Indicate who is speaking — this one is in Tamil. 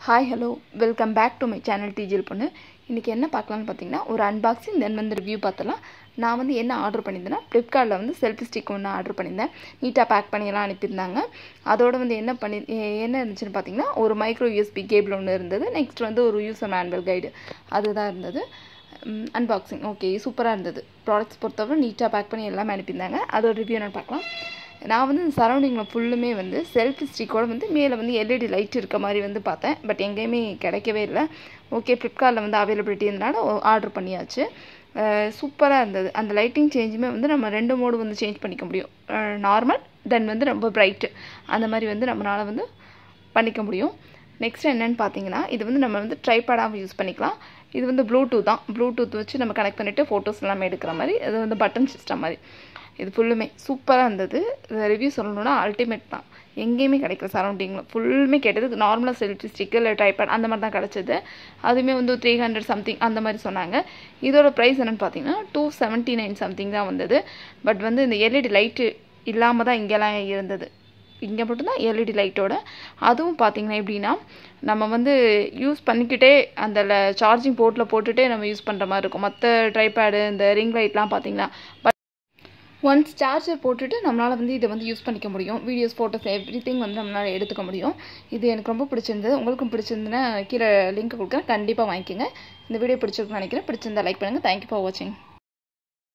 Speaker 1: hi hello welcome back to my channel டீஜில் பொண்ணு இன்றைக்கி என்ன பார்க்கலான்னு பார்த்தீங்கன்னா ஒரு அன்பாக்சிங் தென் வந்து ரிவ்யூ பார்த்தலாம் நான் வந்து என்ன ஆர்டர் பண்ணியிருந்தேன்னா ஃப்ளிப்கார்ட்டில் வந்து செல்ஃபி ஸ்டிக் ஒன்று ஆர்டர் பண்ணியிருந்தேன் நீட்டாக பேக் பண்ணியெல்லாம் அனுப்பியிருந்தாங்க அதோட வந்து என்ன பண்ணி எ- என்ன இருந்துச்சுன்னு பார்த்தீங்கன்னா ஒரு மைக்ரோ யூஎஸ்பி கேபிள் ஒன்று இருந்தது நெக்ஸ்ட் வந்து ஒரு யூசர் மேனுவல் கைடு அதுதான் இருந்தது அன்பாக்சிங் ஓகே சூப்பராக இருந்தது ப்ராடக்ட்ஸ் பொறுத்தவரை நீட்டாக பேக் பண்ணி எல்லாமே அனுப்பியிருந்தாங்க அதோட ரிவ்யூ நான் பார்க்கலாம் நான் வந்து இந்த சரௌண்டிங்கில் ஃபுல்லுமே வந்து செல்ஃபி ஸ்டிக்கோட வந்து மேலே வந்து எல்இடி லைட் இருக்க மாதிரி வந்து பார்த்தேன் பட் எங்கேயுமே கிடைக்கவே இல்லை ஓகே ஃப்ளிப்கார்ட்டில் வந்து அவைலபிலிட்டி இருந்தனால ஆர்டர் பண்ணியாச்சு சூப்பராக இருந்தது அந்த லைட்டிங் சேஞ்சுமே வந்து நம்ம ரெண்டு மோடு வந்து சேஞ்ச் பண்ணிக்க முடியும் நார்மல் தென் வந்து ரொம்ப பிரைட்டு அந்த மாதிரி வந்து நம்மளால் வந்து பண்ணிக்க முடியும் நெக்ஸ்ட் என்னன்னு பார்த்தீங்கன்னா இது வந்து நம்ம வந்து ட்ரைபேடாகவும் யூஸ் பண்ணிக்கலாம் இது வந்து ப்ளூடூத் தான் ப்ளூடூத் வச்சு நம்ம கனெக்ட் பண்ணிவிட்டு ஃபோட்டோஸ் எல்லாமே எடுக்கிற மாதிரி இது வந்து பட்டன் சிஸ்டம் மாதிரி இது ஃபுல்லுமே சூப்பராக இருந்தது ரிவ்யூ சொல்லணும்னா அல்டிமேட் தான் எங்கேயுமே கிடைக்கல சரௌண்டிங்கில் ஃபுல்லுமே கேட்டது நார்மலாக செல்ஃபி ஸ்டிக் இல்லை ட்ரைபேட் அந்த மாதிரி தான் கிடச்சிது அதுவுமே வந்து த்ரீ ஹண்ட்ரட் சம்திங் அந்த மாதிரி சொன்னாங்க இதோட ப்ரைஸ் என்னென்னு பார்த்தீங்கன்னா டூ செவன்ட்டி நைன் சம்திங் தான் வந்தது பட் வந்து இந்த எல்இடி லைட்டு இல்லாமல் தான் இங்கெல்லாம் இருந்தது இங்கே மட்டும்தான் எல்இடி லைட்டோட அதுவும் பார்த்தீங்கன்னா எப்படின்னா நம்ம வந்து யூஸ் பண்ணிக்கிட்டே அந்த சார்ஜிங் போர்ட்டில் போட்டுகிட்டே நம்ம யூஸ் பண்ணுற மாதிரி இருக்கும் மற்ற ட்ரைபேடு இந்த ரிங் லைட்லாம் பார்த்தீங்கன்னா பட் ஒன்ஸ் சார்ஜர் போட்டுட்டு நம்மளால் வந்து இதை வந்து யூஸ் பண்ணிக்க முடியும் வீடியோஸ் ஃபோட்டோஸ் எவ்ரி திங் வந்து நம்மளால் எடுத்துக்க முடியும் இது எனக்கு ரொம்ப பிடிச்சிருந்தது உங்களுக்கும் பிடிச்சிருந்துன்னா கீழே லிங்க் கொடுக்குறேன் கண்டிப்பாக வாங்கிக்கோங்க இந்த வீடியோ பிடிச்சிருக்குன்னு நினைக்கிறேன் பிடிச்சிருந்தா லைக் பண்ணுங்கள் தேங்க்யூ ஃபார் வாட்சிங்